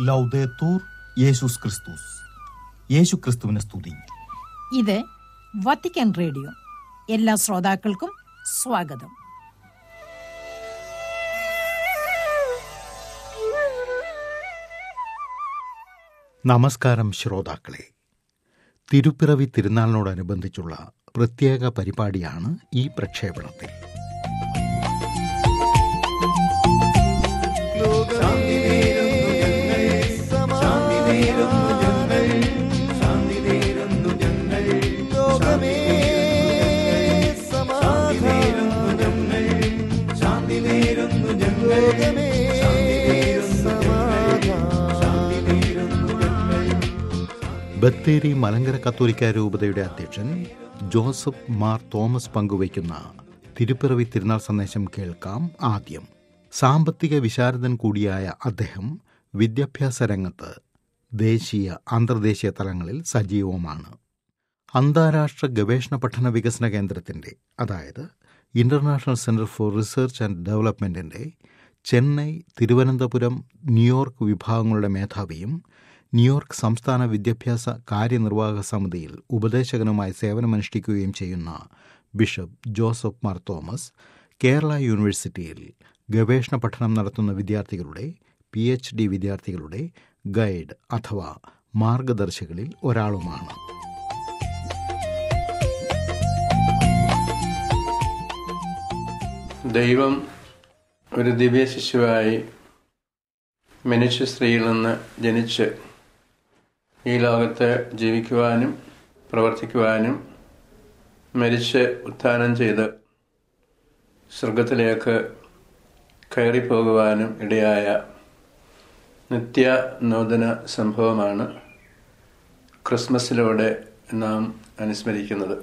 ലൗദേത്തൂർ യേശുസ് ക്രിസ്തുസ് യേശു ക്രിസ്തുവിനെ സ്തുതി ഇത് വത്തിക്കാൻ റേഡിയോ എല്ലാ ശ്രോതാക്കൾക്കും സ്വാഗതം നമസ്കാരം ശ്രോതാക്കളെ തിരുപ്പിറവി തിരുനാളിനോടനുബന്ധിച്ചുള്ള പ്രത്യേക പരിപാടിയാണ് ഈ പ്രക്ഷേപണത്തിൽ ബത്തേരി മലങ്കര കത്തോലിക്ക രൂപതയുടെ അധ്യക്ഷൻ ജോസഫ് മാർ തോമസ് പങ്കുവയ്ക്കുന്ന തിരുപ്പിറവി തിരുനാൾ സന്ദേശം കേൾക്കാം ആദ്യം സാമ്പത്തിക വിശാരദൻ കൂടിയായ അദ്ദേഹം വിദ്യാഭ്യാസ രംഗത്ത് ദേശീയ അന്തർദേശീയ തലങ്ങളിൽ സജീവമാണ് അന്താരാഷ്ട്ര ഗവേഷണ പഠന വികസന കേന്ദ്രത്തിൻ്റെ അതായത് international centre for research and ഡെവലപ്മെന്റിന്റെ ചെന്നൈ തിരുവനന്തപുരം ന്യൂയോർക്ക് വിഭാഗങ്ങളുടെ മേധാവിയും ന്യൂയോർക്ക് സംസ്ഥാന വിദ്യാഭ്യാസ കാര്യനിർവാഹക സമിതിയിൽ ഉപദേശകനുമായി സേവനമനുഷ്ഠിക്കുകയും ചെയ്യുന്ന ബിഷപ്പ് ജോസഫ് മാർ തോമസ് കേരള യൂണിവേഴ്സിറ്റിയിൽ ഗവേഷണ പഠനം നടത്തുന്ന വിദ്യാർത്ഥികളുടെ പി എച്ച് ഡി വിദ്യാർത്ഥികളുടെ ഗൈഡ് അഥവാ മാർഗദർശികളിൽ ഒരാളുമാണ് ദൈവം ഒരു ദിവ്യ ശിശുവായി മനുഷ്യ സ്ത്രീയിൽ നിന്ന് ജനിച്ച് ഈ ലോകത്ത് ജീവിക്കുവാനും പ്രവർത്തിക്കുവാനും മരിച്ച് ഉത്ഥാനം ചെയ്ത് സ്വർഗത്തിലേക്ക് കയറിപ്പോകുവാനും ഇടയായ നിത്യ നൂതന സംഭവമാണ് ക്രിസ്മസിലൂടെ നാം അനുസ്മരിക്കുന്നത്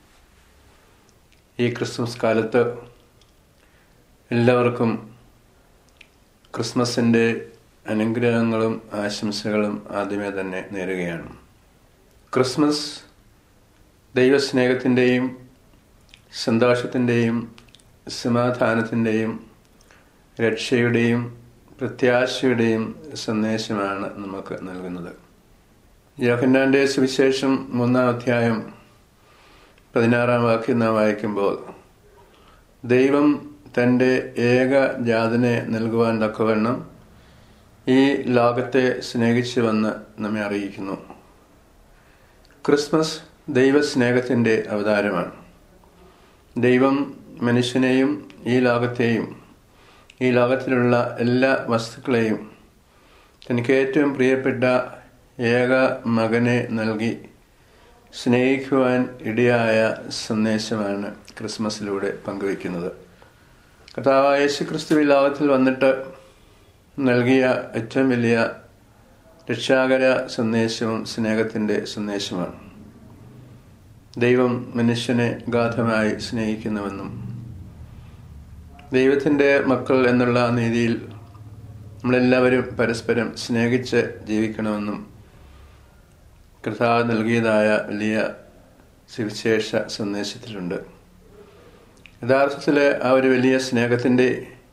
ഈ ക്രിസ്മസ് കാലത്ത് എല്ലാവർക്കും ക്രിസ്മസിൻ്റെ അനുഗ്രഹങ്ങളും ആശംസകളും ആദ്യമേ തന്നെ നേരുകയാണ് ക്രിസ്മസ് ദൈവസ്നേഹത്തിൻ്റെയും സന്തോഷത്തിൻ്റെയും സമാധാനത്തിൻ്റെയും രക്ഷയുടെയും പ്രത്യാശയുടെയും സന്ദേശമാണ് നമുക്ക് നൽകുന്നത് യോഹന്നാൻ്റെ സുവിശേഷം മൂന്നാം അധ്യായം പതിനാറാം വാക്യം നാം വായിക്കുമ്പോൾ ദൈവം തൻ്റെ ഏക ജാതനെ നൽകുവാൻ തക്കവണ്ണം ഈ ലോകത്തെ സ്നേഹിച്ചുവെന്ന് നമ്മെ അറിയിക്കുന്നു ക്രിസ്മസ് ദൈവസ്നേഹത്തിൻ്റെ അവതാരമാണ് ദൈവം മനുഷ്യനെയും ഈ ലോകത്തെയും ഈ ലോകത്തിലുള്ള എല്ലാ വസ്തുക്കളെയും തനിക്ക് ഏറ്റവും പ്രിയപ്പെട്ട ഏക മകനെ നൽകി സ്നേഹിക്കുവാൻ ഇടയായ സന്ദേശമാണ് ക്രിസ്മസിലൂടെ പങ്കുവയ്ക്കുന്നത് കർത്താവായ യേശു ക്രിസ്തു ഈ ലോകത്തിൽ വന്നിട്ട് നൽകിയ ഏറ്റവും വലിയ രക്ഷാകര സന്ദേശവും സ്നേഹത്തിൻ്റെ സന്ദേശമാണ് ദൈവം മനുഷ്യനെ ഗാഠമായി സ്നേഹിക്കുന്നുവെന്നും ദൈവത്തിൻ്റെ മക്കൾ എന്നുള്ള നീതിയിൽ നമ്മളെല്ലാവരും പരസ്പരം സ്നേഹിച്ച് ജീവിക്കണമെന്നും കർത്താവ് നൽകിയതായ വലിയ സുവിശേഷ സന്ദേശത്തിലുണ്ട് യഥാർത്ഥത്തിൽ ആ ഒരു വലിയ സ്നേഹത്തിൻ്റെ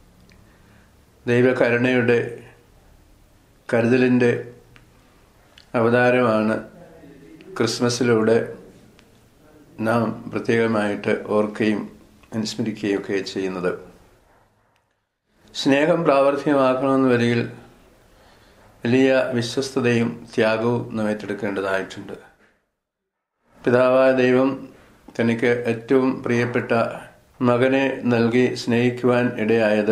ദൈവകരുണയുടെ കരുതലിൻ്റെ അവതാരമാണ് ക്രിസ്മസിലൂടെ നാം പ്രത്യേകമായിട്ട് ഓർക്കുകയും അനുസ്മരിക്കുകയും ഒക്കെ ചെയ്യുന്നത് സ്നേഹം പ്രാവർത്തികമാക്കണമെന്ന് വരികിൽ വലിയ വിശ്വസ്തതയും ത്യാഗവും നാം ഏറ്റെടുക്കേണ്ടതായിട്ടുണ്ട് പിതാവായ ദൈവം തനിക്ക് ഏറ്റവും പ്രിയപ്പെട്ട മകനെ നൽകി സ്നേഹിക്കുവാൻ ഇടയായത്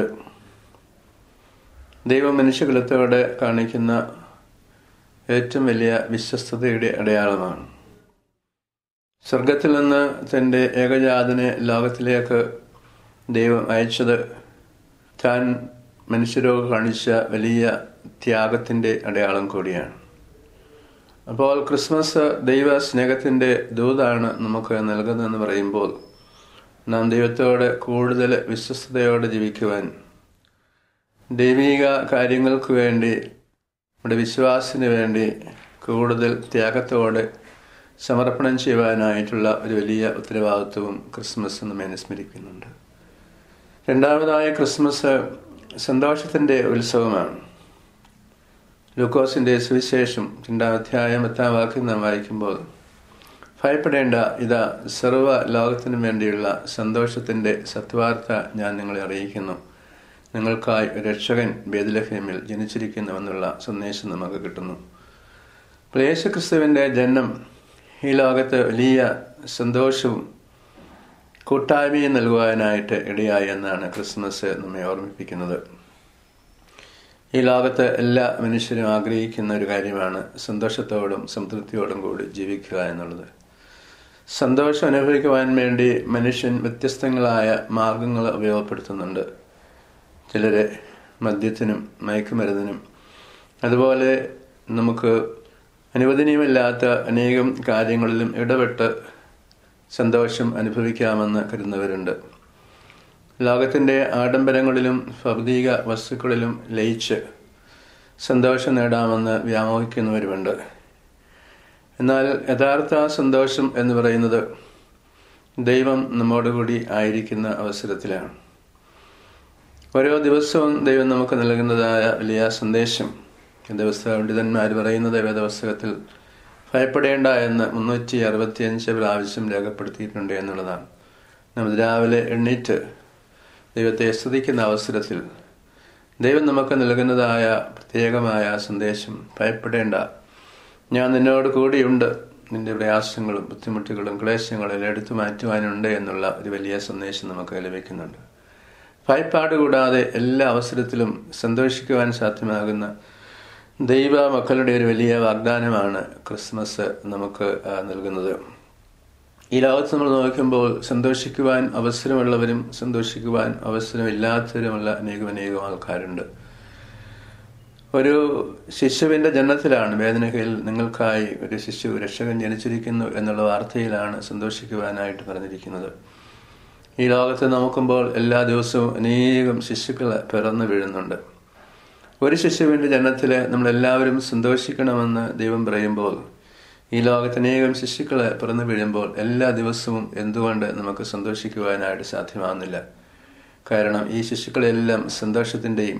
ദൈവം മനുഷ്യകുലത്തോട് കാണിക്കുന്ന ഏറ്റവും വലിയ വിശ്വസ്തതയുടെ അടയാളമാണ് സ്വർഗത്തിൽ നിന്ന് തൻ്റെ ഏകജാതനെ ലോകത്തിലേക്ക് ദൈവം അയച്ചത് താൻ മനുഷ്യരോട് കാണിച്ച വലിയ ത്യാഗത്തിൻ്റെ അടയാളം കൂടിയാണ് അപ്പോൾ ക്രിസ്മസ് ദൈവ സ്നേഹത്തിൻ്റെ ദൂതാണ് നമുക്ക് നൽകുന്നതെന്ന് പറയുമ്പോൾ നാം ദൈവത്തോട് കൂടുതൽ വിശ്വസ്തയോടെ ജീവിക്കുവാൻ ദൈവിക കാര്യങ്ങൾക്ക് വേണ്ടി നമ്മുടെ വിശ്വാസത്തിന് വേണ്ടി കൂടുതൽ ത്യാഗത്തോടെ സമർപ്പണം ചെയ്യുവാനായിട്ടുള്ള ഒരു വലിയ ഉത്തരവാദിത്വവും ക്രിസ്മസ് നമ്മെ അനുസ്മരിക്കുന്നുണ്ട് രണ്ടാമതായ ക്രിസ്മസ് സന്തോഷത്തിൻ്റെ ഉത്സവമാണ് ലൂക്കോസിന്റെ സുവിശേഷം രണ്ടാം അധ്യായം എത്താം വാക്യം നാം വായിക്കുമ്പോൾ ഭയപ്പെടേണ്ട ഇതാ സർവ്വ ലോകത്തിനും വേണ്ടിയുള്ള സന്തോഷത്തിന്റെ സത്വാർത്ത ഞാൻ നിങ്ങളെ അറിയിക്കുന്നു നിങ്ങൾക്കായി ഒരു രക്ഷകൻ ബേദലഹേമിൽ ജനിച്ചിരിക്കുന്നുവെന്നുള്ള സന്ദേശം നമുക്ക് കിട്ടുന്നു അപ്പോൾ യേശുക്രിസ്തുവിന്റെ ജനനം ഈ ലോകത്ത് വലിയ സന്തോഷവും കൂട്ടായ്മയും നൽകുവാനായിട്ട് ഇടയായി എന്നാണ് ക്രിസ്മസ് നമ്മെ ഓർമ്മിപ്പിക്കുന്നത് ഈ ലോകത്ത് എല്ലാ മനുഷ്യരും ആഗ്രഹിക്കുന്ന ഒരു കാര്യമാണ് സന്തോഷത്തോടും സംതൃപ്തിയോടും കൂടി ജീവിക്കുക എന്നുള്ളത് സന്തോഷം അനുഭവിക്കുവാൻ വേണ്ടി മനുഷ്യൻ വ്യത്യസ്തങ്ങളായ മാർഗങ്ങൾ ഉപയോഗപ്പെടുത്തുന്നുണ്ട് ചിലര് മദ്യത്തിനും മയക്കുമരുന്നിനും അതുപോലെ നമുക്ക് അനുവദനീയമല്ലാത്ത അനേകം കാര്യങ്ങളിലും ഇടപെട്ട് സന്തോഷം അനുഭവിക്കാമെന്ന് കരുതുന്നവരുണ്ട് ലോകത്തിൻ്റെ ആഡംബരങ്ങളിലും ഭൗതിക വസ്തുക്കളിലും ലയിച്ച് സന്തോഷം നേടാമെന്ന് വ്യാമോഹിക്കുന്നവരുമുണ്ട് എന്നാൽ യഥാർത്ഥ സന്തോഷം എന്ന് പറയുന്നത് ദൈവം നമ്മോടുകൂടി ആയിരിക്കുന്ന അവസരത്തിലാണ് ഓരോ ദിവസവും ദൈവം നമുക്ക് നൽകുന്നതായ വലിയ സന്ദേശം ദിവസ പണ്ഡിതന്മാർ പറയുന്നത് വേദപുസ്തകത്തിൽ ഭയപ്പെടേണ്ട എന്ന് മുന്നൂറ്റി അറുപത്തിയഞ്ച് പ്രാവശ്യം രേഖപ്പെടുത്തിയിട്ടുണ്ട് എന്നുള്ളതാണ് നമ്മൾ രാവിലെ എണ്ണീറ്റ് ദൈവത്തെ സ്തുതിക്കുന്ന അവസരത്തിൽ ദൈവം നമുക്ക് നൽകുന്നതായ പ്രത്യേകമായ സന്ദേശം ഭയപ്പെടേണ്ട ഞാൻ നിന്നോട് കൂടിയുണ്ട് നിന്റെ പ്രയാസങ്ങളും ബുദ്ധിമുട്ടുകളും ക്ലേശങ്ങളും എടുത്തു മാറ്റുവാനുണ്ട് എന്നുള്ള ഒരു വലിയ സന്ദേശം നമുക്ക് ലഭിക്കുന്നുണ്ട് ഭയപ്പാട് കൂടാതെ എല്ലാ അവസരത്തിലും സന്തോഷിക്കുവാൻ സാധ്യമാകുന്ന ദൈവ മക്കളുടെ ഒരു വലിയ വാഗ്ദാനമാണ് ക്രിസ്മസ് നമുക്ക് നൽകുന്നത് ഈ ലോകത്ത് നമ്മൾ നോക്കുമ്പോൾ സന്തോഷിക്കുവാൻ അവസരമുള്ളവരും സന്തോഷിക്കുവാൻ അവസരമില്ലാത്തവരുമുള്ള അനേകം അനേകം ആൾക്കാരുണ്ട് ഒരു ശിശുവിന്റെ ജന്മത്തിലാണ് വേദനകയിൽ നിങ്ങൾക്കായി ഒരു ശിശു രക്ഷകൻ ജനിച്ചിരിക്കുന്നു എന്നുള്ള വാർത്തയിലാണ് സന്തോഷിക്കുവാനായിട്ട് പറഞ്ഞിരിക്കുന്നത് ഈ ലോകത്ത് നോക്കുമ്പോൾ എല്ലാ ദിവസവും അനേകം ശിശുക്കൾ പിറന്നു വീഴുന്നുണ്ട് ഒരു ശിശുവിന്റെ ജനനത്തിൽ നമ്മളെല്ലാവരും സന്തോഷിക്കണമെന്ന് ദൈവം പറയുമ്പോൾ ഈ ലോകത്ത് അനേകം ശിശുക്കൾ പിറന്നു വീഴുമ്പോൾ എല്ലാ ദിവസവും എന്തുകൊണ്ട് നമുക്ക് സന്തോഷിക്കുവാനായിട്ട് സാധ്യമാകുന്നില്ല കാരണം ഈ ശിശുക്കളെല്ലാം സന്തോഷത്തിൻ്റെയും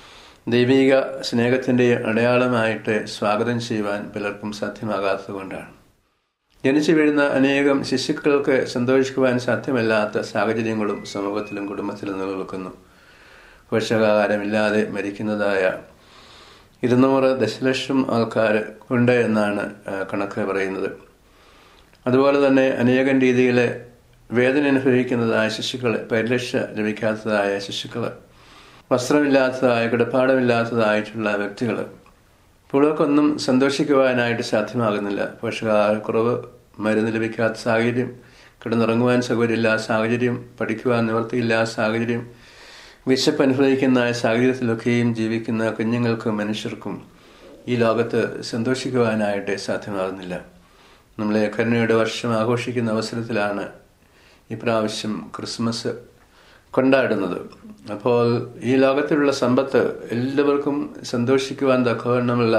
ദൈവിക സ്നേഹത്തിൻ്റെയും അടയാളമായിട്ട് സ്വാഗതം ചെയ്യുവാൻ പലർക്കും സാധ്യമാകാത്തത് കൊണ്ടാണ് ജനിച്ചു വീഴുന്ന അനേകം ശിശുക്കൾക്ക് സന്തോഷിക്കുവാൻ സാധ്യമല്ലാത്ത സാഹചര്യങ്ങളും സമൂഹത്തിലും കുടുംബത്തിലും നിലനിൽക്കുന്നു പോഷകാഹാരമില്ലാതെ മരിക്കുന്നതായ ഇരുന്നൂറ് ദശലക്ഷം ആൾക്കാർ ഉണ്ട് എന്നാണ് കണക്ക് പറയുന്നത് അതുപോലെ തന്നെ അനേകം രീതിയിൽ വേദന അനുഭവിക്കുന്നതായ ശിശുക്കൾ പരിരക്ഷ ലഭിക്കാത്തതായ ശിശുക്കൾ വസ്ത്രമില്ലാത്തതായ കിടപ്പാടമില്ലാത്തതായിട്ടുള്ള വ്യക്തികൾ പുള്ളർക്കൊന്നും സന്തോഷിക്കുവാനായിട്ട് സാധ്യമാകുന്നില്ല പോഷകാഹാരക്കുറവ് മരുന്ന് ലഭിക്കാത്ത സാഹചര്യം കിടന്നുറങ്ങുവാൻ സൗകര്യമില്ലാത്ത സാഹചര്യം പഠിക്കുവാൻ നിവർത്തിയില്ലാത്ത സാഹചര്യം വിശപ്പ് അനുഭവിക്കുന്ന സാഹചര്യത്തിലൊക്കെയും ജീവിക്കുന്ന കുഞ്ഞുങ്ങൾക്കും മനുഷ്യർക്കും ഈ ലോകത്ത് സന്തോഷിക്കുവാനായിട്ട് സാധ്യമാകുന്നില്ല നമ്മളെ കരുണയുടെ വർഷം ആഘോഷിക്കുന്ന അവസരത്തിലാണ് ഇപ്രാവശ്യം ക്രിസ്മസ് കൊണ്ടാടുന്നത് അപ്പോൾ ഈ ലോകത്തിലുള്ള സമ്പത്ത് എല്ലാവർക്കും സന്തോഷിക്കുവാൻ തക്കവണ്ണമുള്ള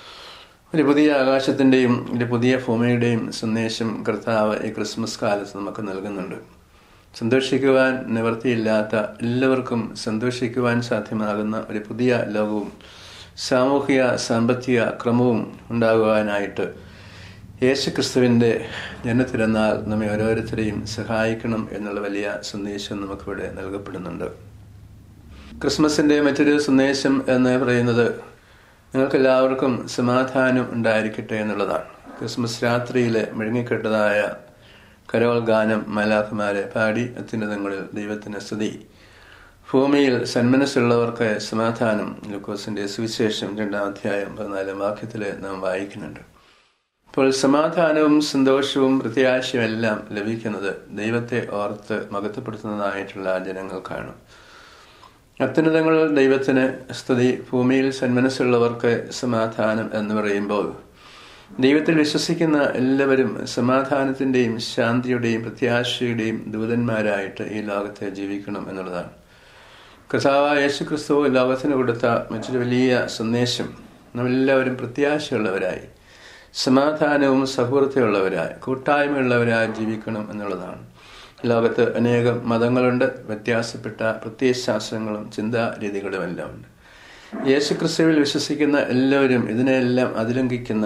ഒരു പുതിയ ആകാശത്തിൻ്റെയും ഒരു പുതിയ ഭൂമിയുടെയും സന്ദേശം കർത്താവ് ഈ ക്രിസ്മസ് കാലത്ത് നമുക്ക് നൽകുന്നുണ്ട് സന്തോഷിക്കുവാൻ നിവൃത്തിയില്ലാത്ത എല്ലാവർക്കും സന്തോഷിക്കുവാൻ സാധ്യമാകുന്ന ഒരു പുതിയ ലോകവും സാമൂഹിക സാമ്പത്തിക ക്രമവും ഉണ്ടാകുവാനായിട്ട് യേശുക്രിസ്തുവിൻ്റെ ജനത്തിരുന്നാൽ നമ്മെ ഓരോരുത്തരെയും സഹായിക്കണം എന്നുള്ള വലിയ സന്ദേശം നമുക്കിവിടെ നൽകപ്പെടുന്നുണ്ട് ക്രിസ്മസിൻ്റെ മറ്റൊരു സന്ദേശം എന്ന് പറയുന്നത് നിങ്ങൾക്കെല്ലാവർക്കും സമാധാനം ഉണ്ടായിരിക്കട്ടെ എന്നുള്ളതാണ് ക്രിസ്മസ് രാത്രിയിലെ മുഴുങ്ങിക്കെട്ടതായ കരോൾ ഗാനം മലാഖമാരെ പാടി അത്യുന്നതങ്ങളിൽ ദൈവത്തിന് സ്തുതി ഭൂമിയിൽ സന്മനസ്സുള്ളവർക്ക് സമാധാനം ലൂക്കോസിന്റെ സുവിശേഷം രണ്ടാം അധ്യായം പതിനാലാം വാക്യത്തിൽ നാം വായിക്കുന്നുണ്ട് അപ്പോൾ സമാധാനവും സന്തോഷവും പ്രത്യാശയും എല്ലാം ലഭിക്കുന്നത് ദൈവത്തെ ഓർത്ത് മകത്തപ്പെടുത്തുന്നതായിട്ടുള്ള ജനങ്ങൾക്കാണ് അത്യുന്നതങ്ങൾ ദൈവത്തിന് സ്തുതി ഭൂമിയിൽ സന്മനസ്സുള്ളവർക്ക് സമാധാനം എന്ന് പറയുമ്പോൾ ദൈവത്തിൽ വിശ്വസിക്കുന്ന എല്ലാവരും സമാധാനത്തിന്റെയും ശാന്തിയുടെയും പ്രത്യാശയുടെയും ദൂതന്മാരായിട്ട് ഈ ലോകത്തെ ജീവിക്കണം എന്നുള്ളതാണ് കർത്താവ് യേശു ക്രിസ്തു ലോകത്തിന് കൊടുത്ത മറ്റൊരു വലിയ സന്ദേശം നമ്മളെല്ലാവരും പ്രത്യാശയുള്ളവരായി സമാധാനവും സൗഹൃദമുള്ളവരായി കൂട്ടായ്മയുള്ളവരായി ജീവിക്കണം എന്നുള്ളതാണ് ലോകത്ത് അനേകം മതങ്ങളുണ്ട് വ്യത്യാസപ്പെട്ട പ്രത്യയശാസ്ത്രങ്ങളും ചിന്താ രീതികളും എല്ലാം ഉണ്ട് യേശുക്രിസ്തുവിൽ വിശ്വസിക്കുന്ന എല്ലാവരും ഇതിനെല്ലാം അതിലംഘിക്കുന്ന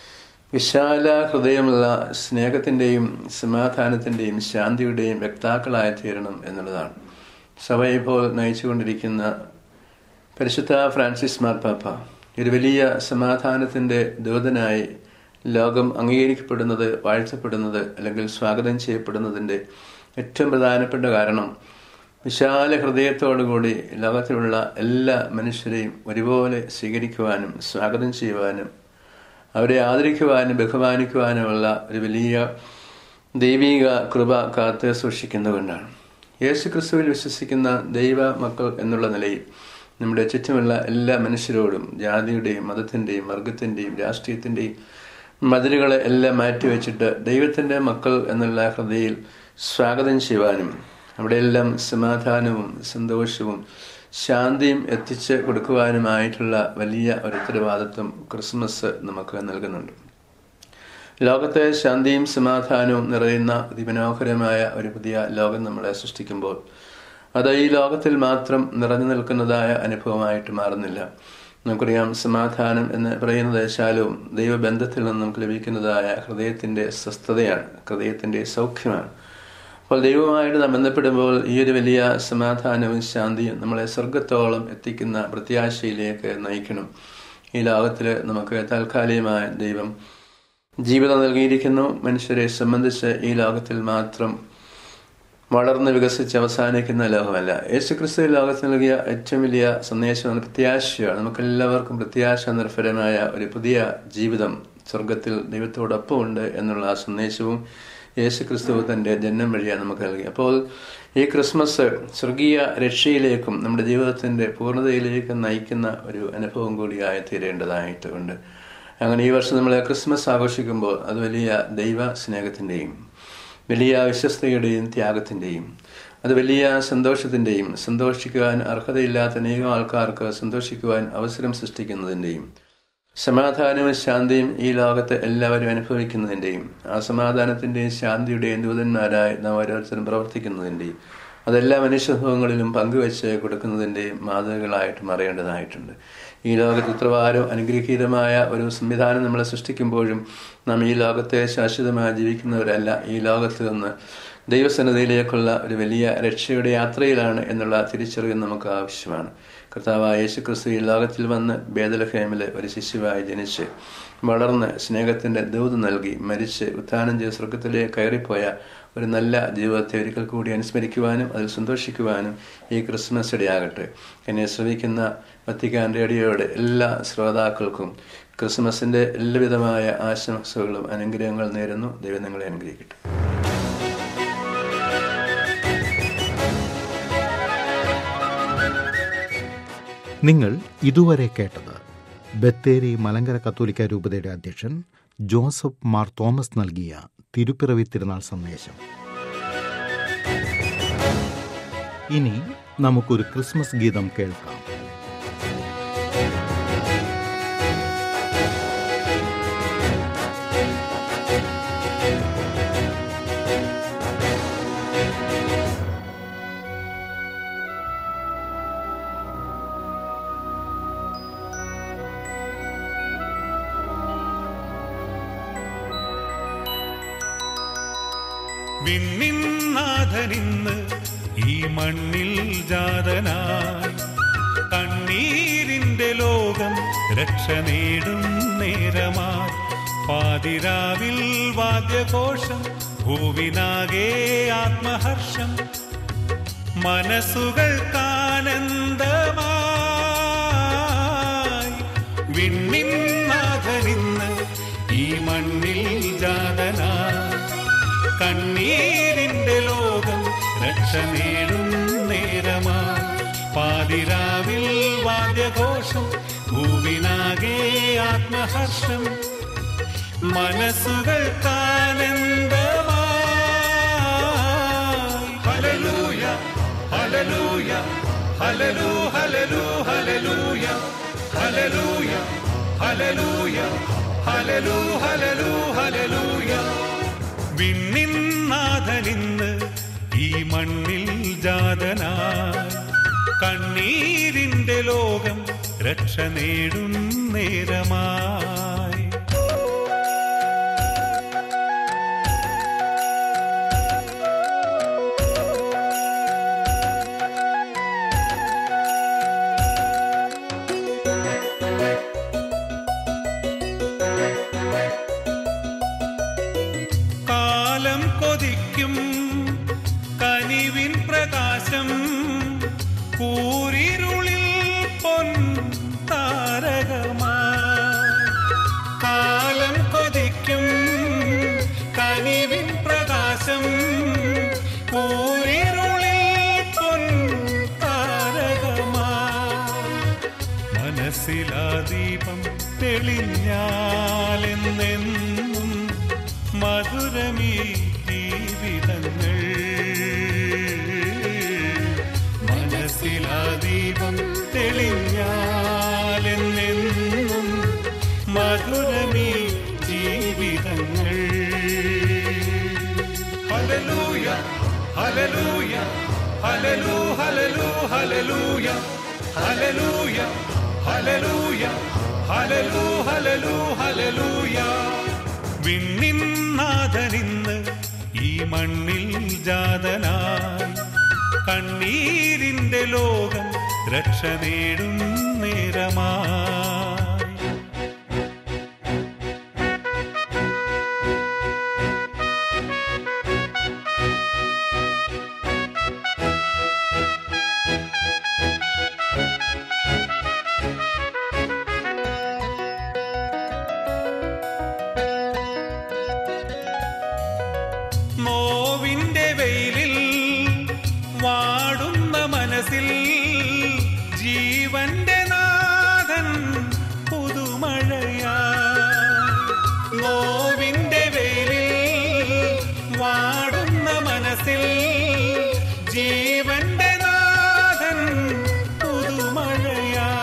വിശാല ഹൃദയമുള്ള സ്നേഹത്തിൻ്റെയും സമാധാനത്തിൻ്റെയും ശാന്തിയുടെയും വ്യക്താക്കളായി തീരണം എന്നുള്ളതാണ് സഭ ഇപ്പോൾ നയിച്ചുകൊണ്ടിരിക്കുന്ന പരിശുദ്ധ ഫ്രാൻസിസ് മാർപ്പാപ്പ ഒരു വലിയ സമാധാനത്തിൻ്റെ ദൂതനായി ലോകം അംഗീകരിക്കപ്പെടുന്നത് വാഴ്ത്തപ്പെടുന്നത് അല്ലെങ്കിൽ സ്വാഗതം ചെയ്യപ്പെടുന്നതിൻ്റെ ഏറ്റവും പ്രധാനപ്പെട്ട കാരണം വിശാല ഹൃദയത്തോടുകൂടി ലോകത്തിലുള്ള എല്ലാ മനുഷ്യരെയും ഒരുപോലെ സ്വീകരിക്കുവാനും സ്വാഗതം ചെയ്യുവാനും അവരെ ആദരിക്കുവാനും ബഹുമാനിക്കുവാനുമുള്ള ഒരു വലിയ ദൈവിക കൃപ കാത്ത് സൂക്ഷിക്കുന്നതുകൊണ്ടാണ് യേശു ക്രിസ്തുവിൽ വിശ്വസിക്കുന്ന ദൈവ മക്കൾ എന്നുള്ള നിലയിൽ നമ്മുടെ ചുറ്റുമുള്ള എല്ലാ മനുഷ്യരോടും ജാതിയുടെയും മതത്തിൻ്റെയും വർഗത്തിൻ്റെയും രാഷ്ട്രീയത്തിൻ്റെയും മതിലുകളെ എല്ലാം മാറ്റിവെച്ചിട്ട് ദൈവത്തിൻ്റെ മക്കൾ എന്നുള്ള ഹൃദയയിൽ സ്വാഗതം ചെയ്യുവാനും അവിടെയെല്ലാം സമാധാനവും സന്തോഷവും ശാന്തിയും എത്തിച്ച് കൊടുക്കുവാനുമായിട്ടുള്ള വലിയ ഒരു ഉത്തരവാദിത്വം ക്രിസ്മസ് നമുക്ക് നൽകുന്നുണ്ട് ലോകത്തെ ശാന്തിയും സമാധാനവും നിറയുന്ന അതിമനോഹരമായ ഒരു പുതിയ ലോകം നമ്മളെ സൃഷ്ടിക്കുമ്പോൾ അത് ഈ ലോകത്തിൽ മാത്രം നിറഞ്ഞു നിൽക്കുന്നതായ അനുഭവമായിട്ട് മാറുന്നില്ല നമുക്കറിയാം സമാധാനം എന്ന് പറയുന്നത് ശാലവും ദൈവബന്ധത്തിൽ നിന്ന് നമുക്ക് ലഭിക്കുന്നതായ ഹൃദയത്തിൻ്റെ സ്വസ്ഥതയാണ് ഹൃദയത്തിൻ്റെ സൗഖ്യമാണ് അപ്പോൾ ദൈവമായിട്ട് നാം ബന്ധപ്പെടുമ്പോൾ ഈ ഒരു വലിയ സമാധാനവും ശാന്തിയും നമ്മളെ സ്വർഗത്തോളം എത്തിക്കുന്ന പ്രത്യാശയിലേക്ക് നയിക്കണം ഈ ലോകത്തിൽ നമുക്ക് താൽക്കാലികമായ ദൈവം ജീവിതം നൽകിയിരിക്കുന്നു മനുഷ്യരെ സംബന്ധിച്ച് ഈ ലോകത്തിൽ മാത്രം വളർന്ന് വികസിച്ച് അവസാനിക്കുന്ന ലോകമല്ല യേശുക്രിസ്തു ലോകത്ത് നൽകിയ ഏറ്റവും വലിയ സന്ദേശമാണ് പ്രത്യാശയാണ് നമുക്കെല്ലാവർക്കും പ്രത്യാശ നിർഭരമായ ഒരു പുതിയ ജീവിതം സ്വർഗത്തിൽ ദൈവത്തോടൊപ്പം ഉണ്ട് എന്നുള്ള ആ സന്ദേശവും യേശുക്രിസ്തു തൻ്റെ ജന്മം വഴിയാണ് നമുക്ക് നൽകി അപ്പോൾ ഈ ക്രിസ്മസ് സ്വർഗീയ രക്ഷയിലേക്കും നമ്മുടെ ജീവിതത്തിൻ്റെ പൂർണ്ണതയിലേക്കും നയിക്കുന്ന ഒരു അനുഭവം കൂടിയായി തീരേണ്ടതായിട്ടുണ്ട് അങ്ങനെ ഈ വർഷം നമ്മൾ ക്രിസ്മസ് ആഘോഷിക്കുമ്പോൾ അത് വലിയ ദൈവ സ്നേഹത്തിൻ്റെയും വലിയ വിശ്വസ്തയുടെയും ത്യാഗത്തിൻ്റെയും അത് വലിയ സന്തോഷത്തിൻ്റെയും സന്തോഷിക്കുവാൻ അർഹതയില്ലാത്ത അനേകം ആൾക്കാർക്ക് സന്തോഷിക്കുവാൻ അവസരം സൃഷ്ടിക്കുന്നതിൻ്റെയും സമാധാനവും ശാന്തിയും ഈ ലോകത്ത് എല്ലാവരും അനുഭവിക്കുന്നതിൻ്റെയും ആ സമാധാനത്തിൻ്റെയും ശാന്തിയുടെയും ദൂതന്മാരായി നാം ഓരോരുത്തരും പ്രവർത്തിക്കുന്നതിൻ്റെയും അതെല്ലാ മനുഷ്യഭവങ്ങളിലും പങ്കുവെച്ച് കൊടുക്കുന്നതിൻ്റെയും മാതൃകളായിട്ട് മാറേണ്ടതായിട്ടുണ്ട് ഈ ലോകത്ത് ഉത്തരവാദം അനുഗ്രഹീതമായ ഒരു സംവിധാനം നമ്മളെ സൃഷ്ടിക്കുമ്പോഴും നാം ഈ ലോകത്തെ ശാശ്വതമായി ജീവിക്കുന്നവരല്ല ഈ ലോകത്ത് നിന്ന് ദൈവസന്നദ്ധയിലേക്കുള്ള ഒരു വലിയ രക്ഷയുടെ യാത്രയിലാണ് എന്നുള്ള തിരിച്ചറിവ് നമുക്ക് ആവശ്യമാണ് കർത്താവായ യേശു ക്രിസ്തു ഈ ലോകത്തിൽ വന്ന് ബേദലഹേമിൽ ഒരു ശിശുവായി ജനിച്ച് വളർന്ന് സ്നേഹത്തിൻ്റെ ദൂത് നൽകി മരിച്ച് ഉത്ഥാനം ചെയ്ത് സ്വർഗത്തിലേക്ക് കയറിപ്പോയ ഒരു നല്ല ജീവിതത്തെ ഒരിക്കൽ കൂടി അനുസ്മരിക്കുവാനും അതിൽ സന്തോഷിക്കുവാനും ഈ ക്രിസ്മസ് ഇടയാകട്ടെ എന്നെ ശ്രമിക്കുന്ന വത്തിക്കാൻ റേഡിയോയുടെ എല്ലാ ശ്രോതാക്കൾക്കും ക്രിസ്മസിൻ്റെ എല്ലാവിധമായ ആശംസകളും അനുഗ്രഹങ്ങൾ നേരുന്നു ദൈവം നിങ്ങളെ അനുഗ്രഹിക്കട്ടെ നിങ്ങൾ ഇതുവരെ കേട്ടത് ബത്തേരി മലങ്കര കത്തോലിക്ക രൂപതയുടെ അധ്യക്ഷൻ ജോസഫ് മാർ തോമസ് നൽകിയ തിരുപ്പിറവി തിരുനാൾ സന്ദേശം ഇനി നമുക്കൊരു ക്രിസ്മസ് ഗീതം കേൾക്കാം വിണ്ണിന്നാഥനിന്ന് ഈ മണ്ണിൽ ജാതനായി കണ്ണീരിന്റെ ലോകം രക്ഷ നേടും നേരമായി പാതിരാവിൽ വാദ്യഘോഷം ഭൂവിനാകെ ആത്മഹർഷം മനസ്സുകൾക്കാനന്ദമായി വിണ്ണിന്നാഥനിന്ന് ഈ മണ്ണിൽ ജാതനായി കണ്ണീരിന്റെ ലോകം രക്ഷ നേടും നേരമായി പാതിരാവിൽ വാദ്യഘോഷം ഭൂവിനാകെ ആത്മഹർഷം മനസ്സുകൾക്കാനന്ദമായി ഹലലൂയ ഹലലൂയ ഹലലൂ ഹലലൂ ഹലലൂയ ഹലലൂയ ഹലലൂയ ഹലലൂ ഹലലൂ ഹലലൂയ വിണ്ണിന്നാഥനിന്ന് ഈ മണ്ണിൽ ജാതനായി കണ്ണീരിന്റെ ലോകം രക്ഷ നേടും നേരമായി കാലം കൊതിക്കും കനിവിൻ പ്രകാശം കൂരിരുളിൽ പൊൻ താരകമായി കാലം കൊതിക്കും കനിവിൻ പ്രകാശം കൂരിരുളിൽ പൊൻ താരകമായി മനസ്സിലാ ദീപം തെളിഞ്ഞാലെന്നെന്നും മധുരമീ ജീവിതങ്ങൾ മനസ്സിലാ ദീപം തെളിഞ്ഞാലെന്നെന്നും മധുരമീ ജീവിതങ്ങൾ ഹലലൂയ ഹലലൂയ ഹലലൂ ഹലലൂ ഹലലൂയ ഹലലൂയ ഹലലൂയ ഹലലൂ ഹലലൂ ഹലലൂയ വിണ്ണിൻ നാഥനിന്ന് ഈ മണ്ണിൽ ജാതനായി കണ്ണീരിന്റെ ലോകം രക്ഷ നേടും നേരമായി നോവിന്റെ വെയിലിൽ വാടുന്ന മനസ്സിൽ ജീവന്റെ നാഥൻ പുതുമഴയാ നോവിന്റെ വെയിലിൽ വാടുന്ന മനസ്സിൽ ജീവന്റെ നാഥൻ പുതുമഴയാ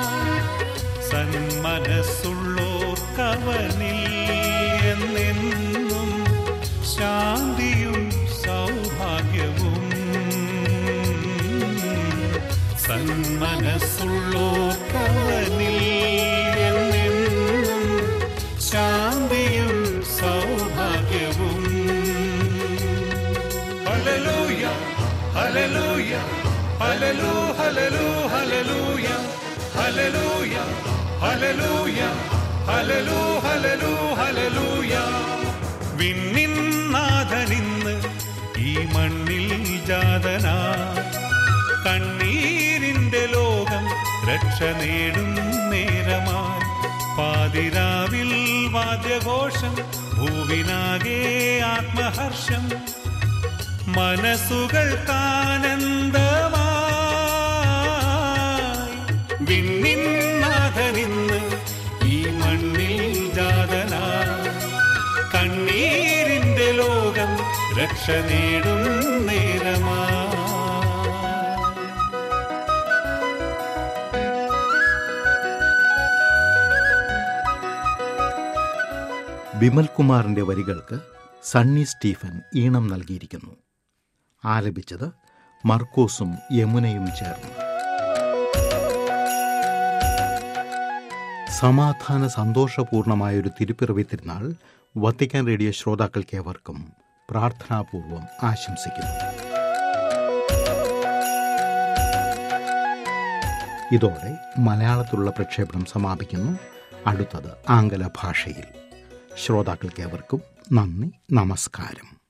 സന്മനസ്സുള്ളോർ കവനിൽ എന്നെന്നും ശാന്തിയും സൗഭാഗ്യവും സന്മനസ്സുള്ളോർ കവനിൽ എന്നെന്നും ശാന്തിയും സൗഭാഗ്യവും ഹലലൂയ ഹലലൂയ ഹലലൂ ഹലലൂ ഹലലൂയ ഹലലൂയ ഹലലൂയ ഹലലൂ ഹലലൂ ഹലലൂയ വിണ്ണിൻ നാഥനിന്ന് ഈ മണ്ണിൽ ജാതനാ കണ്ണീരിന്റെ ലോകം രക്ഷ നേടും നേരമായി പാതിരാവിൽ വാദ്യഘോഷം ഭൂവിനാകെ ആത്മഹർഷം മനസ്സുകൾക്കാനന്ദമായി വിണ്ണിൻ നാഥനിന്ന് ഈ മണ്ണിൽ ജാതനാ കണ്ണീരിന്റെ ലോകം രക്ഷ നേടും നേരമാ ബിമൽ കുമാറിന്റെ വരികൾക്ക് സണ്ണി സ്റ്റീഫൻ ഈണം നൽകിയിരിക്കുന്നു ആലപിച്ചത് മർക്കോസും യമുനയും ചേർന്ന് സമാധാന സന്തോഷപൂർണമായൊരു തിരുപ്പിറവി തിരുനാൾ വത്തിക്കാൻ റേഡിയോ ശ്രോതാക്കൾക്കേവർക്കും പ്രാർത്ഥനാപൂർവം ആശംസിക്കുന്നു ഇതോടെ മലയാളത്തിലുള്ള പ്രക്ഷേപണം സമാപിക്കുന്നു അടുത്തത് ആംഗല ഭാഷയിൽ ശ്രോതാക്കൾക്കേവർക്കും നന്ദി നമസ്കാരം